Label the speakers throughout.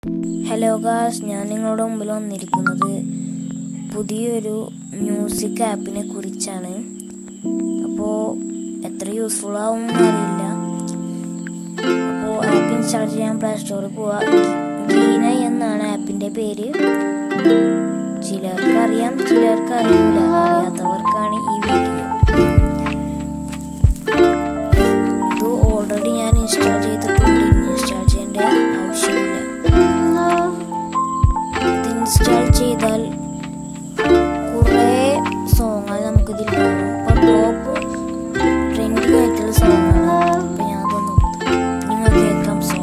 Speaker 1: hello Gauss ഞാൻ നിങ്ങളുടെ മുമ്പിൽ വന്നിരിക്കുന്നത് പുതിയൊരു മ്യൂസിക് ആപ്പിനെ കുറിച്ചാണ് അപ്പോൾ എത്ര യൂസ്ഫുൾ ആവും അറിയില്ല അപ്പോൾ ആപ്പ് ഇൻസ്റ്റാൾ ചെയ്യാൻ പ്ലേ സ്റ്റോറിൽ പോവുക ഗീന എന്നാണ് ആപ്പിൻ്റെ പേര് ചിലർക്ക് അറിയാം ചിലർക്ക് അറിയില്ല അറിയാത്തവർക്കാണ് ഈ വീഡിയോ ഇത് ഓൾറെഡി ഞാൻ ഇൻസ്റ്റാൾ ചെയ്തിട്ടുണ്ട് ഇൻസ്റ്റാൾ ചെയ്യേണ്ട ആവശ്യമില്ല ഇത് ഇൻസ്റ്റാൾ ചെയ്താൽ കുറേ സോങ്ങുകൾ നമുക്ക് ഇതിൽ കാണും അപ്പോൾ ടോപ്പ് ട്രെൻഡിങ് ആയിട്ടുള്ള സോങ്ങാണ് അപ്പോൾ ഞാൻ അതൊന്ന് നിങ്ങൾ കേൾക്കാം സോങ്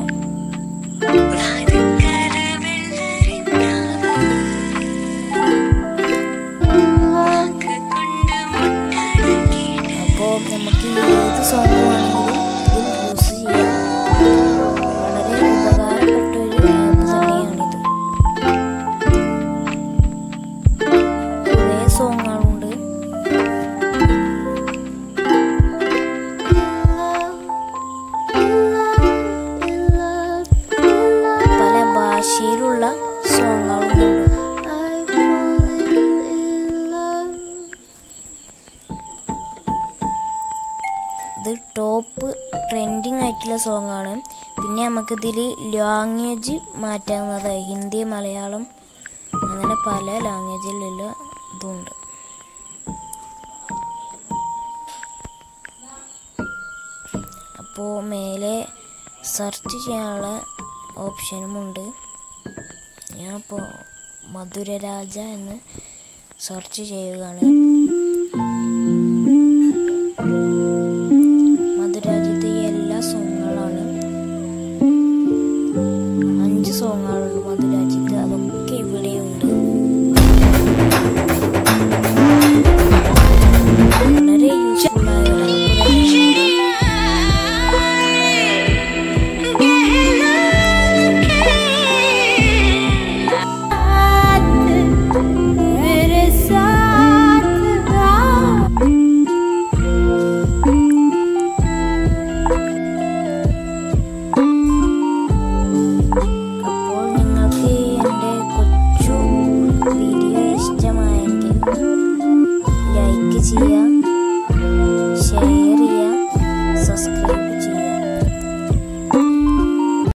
Speaker 1: അപ്പോൾ നമുക്ക് ഏത് സോങ് വേണമെങ്കിലും ഇതിൽ യൂസ് ചെയ്യാം വളരെ ഉപകാരപ്പെട്ട ഒരു ആപ്പ് തന്നെയാണിത് കുറേ സോങ്ങുകളുണ്ട് പല ഭാഷയിലുള്ള സോങ്ങുകളുണ്ട് ഇത് ടോപ്പ് ട്രെൻഡിങ് ആയിട്ടുള്ള സോങ് ആണ് പിന്നെ നമുക്കിതിൽ ലാംഗ്വേജ് മാറ്റാവുന്നതായി ഹിന്ദി മലയാളം അങ്ങനെ പല ലാംഗ്വേജിലുള്ള ഇതുണ്ട് അപ്പോൾ മേലെ സെർച്ച് ചെയ്യാനുള്ള ഓപ്ഷനുമുണ്ട് ഞാനിപ്പോൾ മധുരരാജ എന്ന് സെർച്ച് ചെയ്യുകയാണ് മധുരാജ്യത്തെ എല്ലാ സോങ്ങുകളാണ് അഞ്ച് സോങ്ങുകളുണ്ട് മധുരാജ്യത്ത്